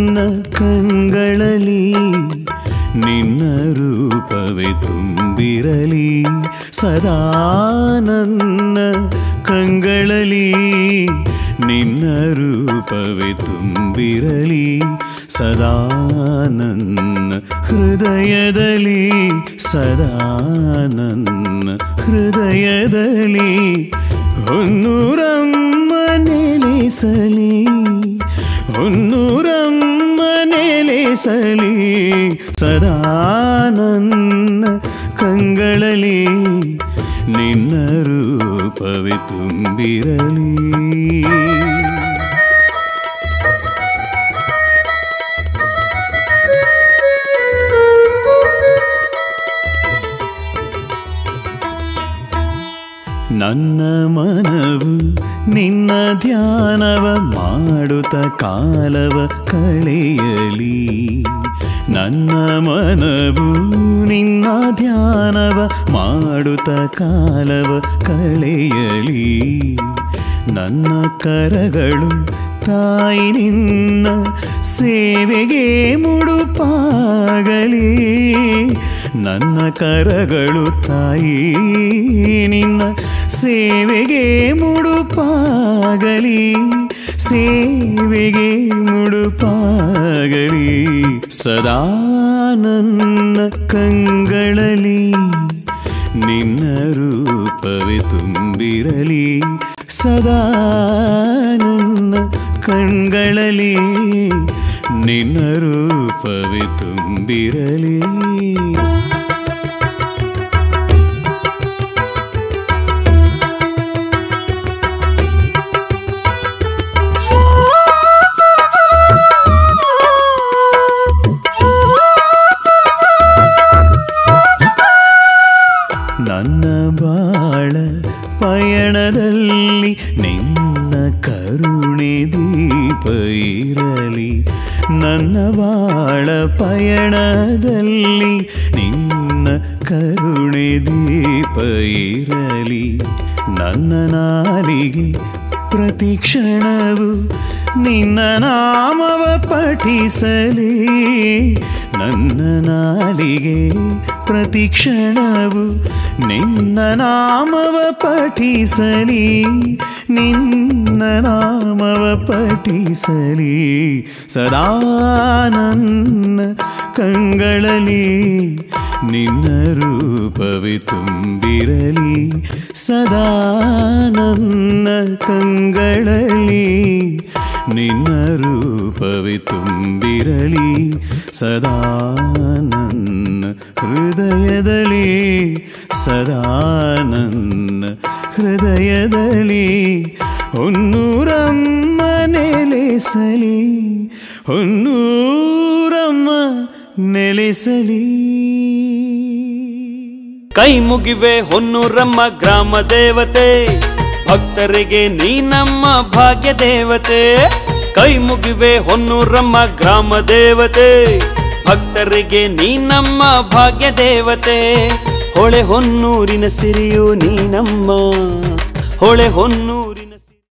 ನನ್ನ ಕಂಗಳಲ್ಲಿ ನಿನ್ನ ರೂಪವೇ ತುಂಬಿರಲಿ ಸದಾ ನನ್ನ ಕಂಗಳಲ್ಲಿ ನಿನ್ನ ರೂಪವೇ ತುಂಬಿರಲಿ ಸದಾ ನನ್ನ ಹೃದಯದಲ್ಲಿ ಸದಾ ನನ್ನ ಹೃದಯದಲ್ಲಿ ಹೊನ್ನೂರಮ್ಮ ನೆಲೆಸಲಿ ಹೊನ್ನೂರಮ್ಮ ನೆಲೆಸಲಿ ಸದಾ ನನ್ನ ಕಂಗಳಲ್ಲಿ ನಿನ್ನ ರೂಪವೇ ತುಂಬಿರಲಿ ನನ್ನ ಮನವು ನಿನ್ನ ಧ್ಯಾನವ ಮಾಡುತ್ತ ಕಾಲವ ಕಳೆಯಲಿ ನನ್ನ ಮನವು ನಿನ್ನ ಧ್ಯಾನವ ಮಾಡುತ್ತ ಕಾಲವ ಕಳೆಯಲಿ ನನ್ನ ಕರಗಳು ತಾಯಿ ನಿನ್ನ ಸೇವೆಗೆ ಮುಡುಪಾಗಲಿ ನನ್ನ ಕರಗಳು ತಾಯಿ ನಿನ್ನ ಸೇವೆಗೆ ಮುಡುಪಾಗಲಿ ಸೇವೆಗೆ ಮುಡುಪಾಗಲಿ ಸದಾ ನನ್ನ ಕಂಗಳಲ್ಲಿ ನಿನ್ನ ರೂಪವೇ ತುಂಬಿರಲಿ ಸದಾ ನನ್ನ ಕಣ್ಗಳಲ್ಲಿ ನಿನ್ನ ರೂಪವೇ ತುಂಬಿರಲಿ ನನ್ನ ಬಾಳ ಪಯಣದಲ್ಲಿ ನಿನ್ನ ಕರುಣೆ ದೀಪ ಇರಲಿ ನನ್ನ ಬಾಳ ಪಯಣದಲ್ಲಿ ನಿನ್ನ ಕರುಣೆ ದೀಪ ಇರಲಿ ನನ್ನ ನಾಲಿಗೆ ಪ್ರತಿ ಕ್ಷಣವು ನಿನ್ನ ನಾಮವ ಪಠಿಸಲಿ ನನ್ನ ನಾಲಿಗೆ ಪ್ರತಿ ಕ್ಷಣವು ನಿನ್ನ ನಾಮವ ಪಠಿಸಲಿ ನಿನ್ನ ನಾಮವ ಪಠಿಸಲಿ ಸದಾ ನನ್ನ ಕಂಗಳಲ್ಲಿ ನಿನ್ನ ರೂಪವೇ ತುಂಬಿರಲಿ ಸದಾ ನನ್ನ ಕಂಗಳಲ್ಲಿ ನಿನ್ನ ರೂಪವೇ ತುಂಬಿರಲಿ ಸದಾ ನನ್ನ ಹೃದಯದಲ್ಲಿ ಸದಾ ನನ್ನ ಹೃದಯದಲ್ಲಿ ಹೊನ್ನೂರಮ್ಮ ನೆಲೆಸಲಿ ಹೊನ್ನೂರಮ್ಮ ನೆಲೆಸಲಿ ಕೈ ಮುಗಿವೆ ಹೊನ್ನೂರಮ್ಮ ಗ್ರಾಮ ದೇವತೆ ಭಕ್ತರಿಗೆ ನೀ ನಮ್ಮ ಭಾಗ್ಯ ದೇವತೆ ಕೈ ಮುಗಿವೆ ಹೊನ್ನೂರಮ್ಮ ಗ್ರಾಮ ದೇವತೆ ಭಕ್ತರಿಗೆ ನೀ ನಮ್ಮ ಭಾಗ್ಯ ದೇವತೆ ಹೊಳೆ ಹೊನ್ನೂರಿನ ಸಿರಿಯು ನೀ ನಮ್ಮ ಹೊಳೆ ಹೊನ್ನೂರು